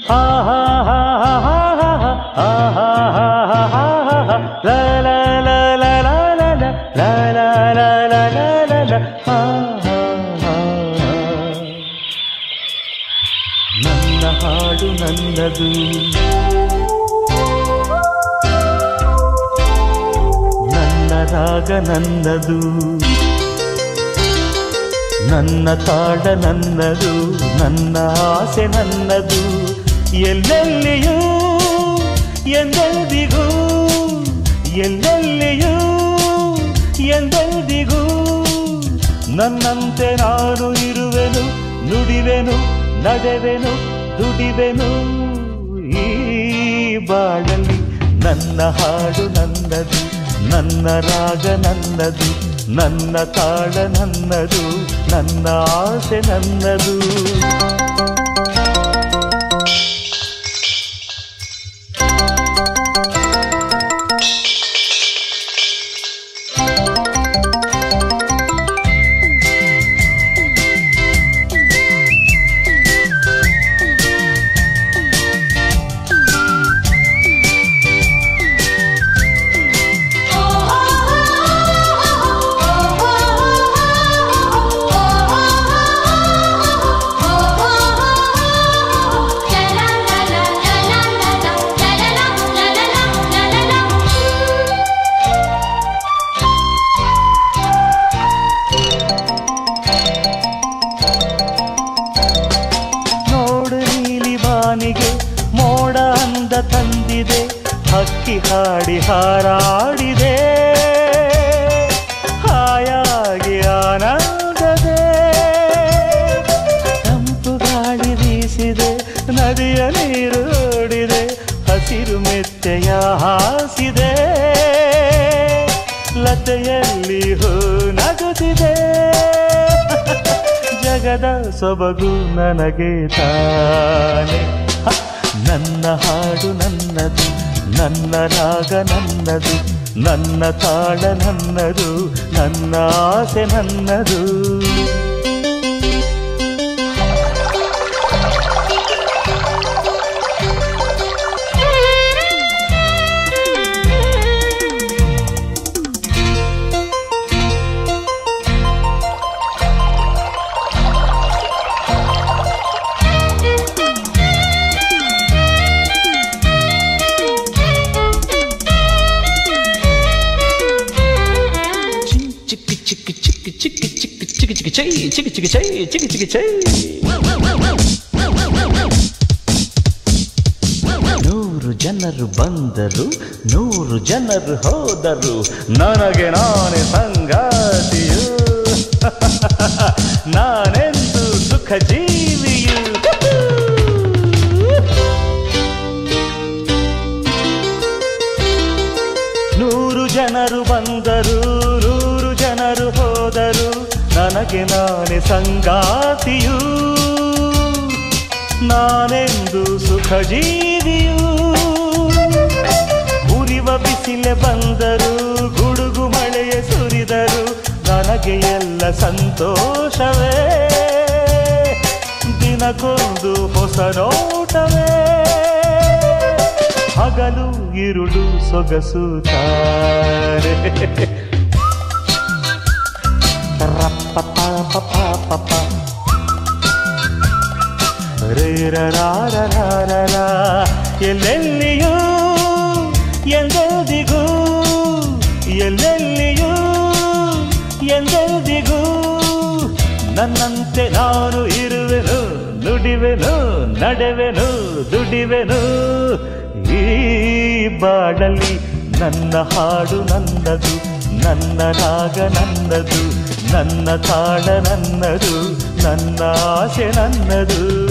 ಹಾ ಹಾ ಹಾ ಹಾ ಹಾ ಹಾ ಹಾ ಹಾ ಹಾ ಹಾ ಹಾ ಹಾ ಹಾ ಲಾ ಲಾ ಲಾ ಲಾ ಲಾ ಲಾ ಲಾ ಲಾ ಲಾ ಲಾ ಲಾ ಲಾ ಲಾ ಹಾ ಹಾ ಹಾ ಹಾ. ನನ್ನ ಹಾಡು ನನ್ನದು ನನ್ನ ರಾಗ ನನ್ನದು ನನ್ನ ತಾಡ ನನ್ನದು ನನ್ನ ಆಸೆ ನನ್ನದು ಎಲ್ಲೆಲ್ಲಿಯೂ ಎಂದೆಂದಿಗೂ ಎಲ್ಲೆಲ್ಲಿಯೂ ಎಂದೆಂದಿಗೂ ನನ್ನಂತೆ ನಾನು ಇರುವೆನು ನುಡಿವೆನು ನಡೆವೆನು ದುಡಿವೆನು ಈ ಬಾಳಲಿ ನನ್ನ ಹಾಡು ನನ್ನದು ನನ್ನ ರಾಗ ನನ್ನದು ನನ್ನ ತಾಳ ನನ್ನದು ನನ್ನ ಆಸೆ ನನ್ನದು ನೋಡು ನೀಲಿ ಬಾನಿಗೆ ಮೋಡ ಅಂದ ತಂದಿದೆ ಹಕ್ಕಿ ಹಾಡಿ ಹಾರಾಡಿದೆ ಹಾಯಾಗಿ ಆನಂದದೆ ತಂಪು ಗಾಳಿ ಬೀಸಿದೆ ನದಿಯ ನೀರು ಓಡಿದೆ ಹಸಿರು ಮೆತ್ತೆಯ ಹಾಸಿದೆ ಲತೆಯಲ್ಲಿ ಹೂ ನಗುತ್ತಿದೆ ಜಗದ ಸೊಬಗು ನನಗೆ ತಾನೆ ಹ, ನನ್ನ ಹಾಡು ನನ್ನದು ನನ್ನ ರಾಗ ನನ್ನದು ನನ್ನ ತಾಳ ನನ್ನದು ನನ್ನ ಆಸೆ ನನ್ನದು ಚಿಕ್ಕಿ ಚಿಕ್ಕಿ ಚಿಕ್ಕಿ ಚಿಕ್ಕಿ ಚಿಕ್ಕಿ ಚಿಕ್ಕಿ ಚಿಕ್ಕಿ ಚೈ ಚಿಕ್ಕಿ ಚಿಕ್ಕಿ ಚೈ ಚಿಕ್ಕಿ ಚಿಕ್ಕಿ ಚೈ ನೂರು ಜನರು ಬಂದರು ನೂರು ಜನರು ಹೋದರು ನನಗೆ ನಾನೇ ಸಂಗಾತಿಯು ನಾನೆಂದು ಸುಖ ಜೀವಿಯು ನೂರು ಜನರು ಬಂದರು ನೂರು ಜನರು ಹೋದರು ನನಗೆ ನಾನೇ ಸಂಗಾತಿಯು ನಾನೆಂದು ಸುಖ ಜೀವಿಯು ಉರಿವ ಬಿಸಿಲೆ ಬಂದರು ಗುಡುಗು ಮಳೆಯ ಸುರಿದರು ನನಗೆ ಎಲ್ಲ ಸಂತೋಷವೇ ದಿನಕ್ಕೊಂದು ಹೊಸ ನೋಟವೇ ಹಗಲು ಇರುಳು ಸೊಗಸು ತಾರೆ ರಪ್ಪಪಾಪಪಾಪಪ. ರೇರರಾರರಾರರ. ಎಲ್ಲೆಲ್ಲಿಯೂ ಎಂದೆಂದಿಗೂ ಎಲ್ಲೆಲ್ಲಿಯೂ ಎಂದೆಂದಿಗೂ ನನ್ನಂತೆ ನಾನು ಇರುವೆನು ನುಡಿವೆನು ನಡೆವೆನು ದುಡಿವೆನು ಈ ಬಾಡಲಿ ನನ್ನ ಹಾಡು ನನ್ನದು ನನ್ನ ರಾಗ ನನ್ನದು ನನ್ನ ತಾಳ ನನ್ನದು ನನ್ನ ಆಸೆ ನನ್ನದು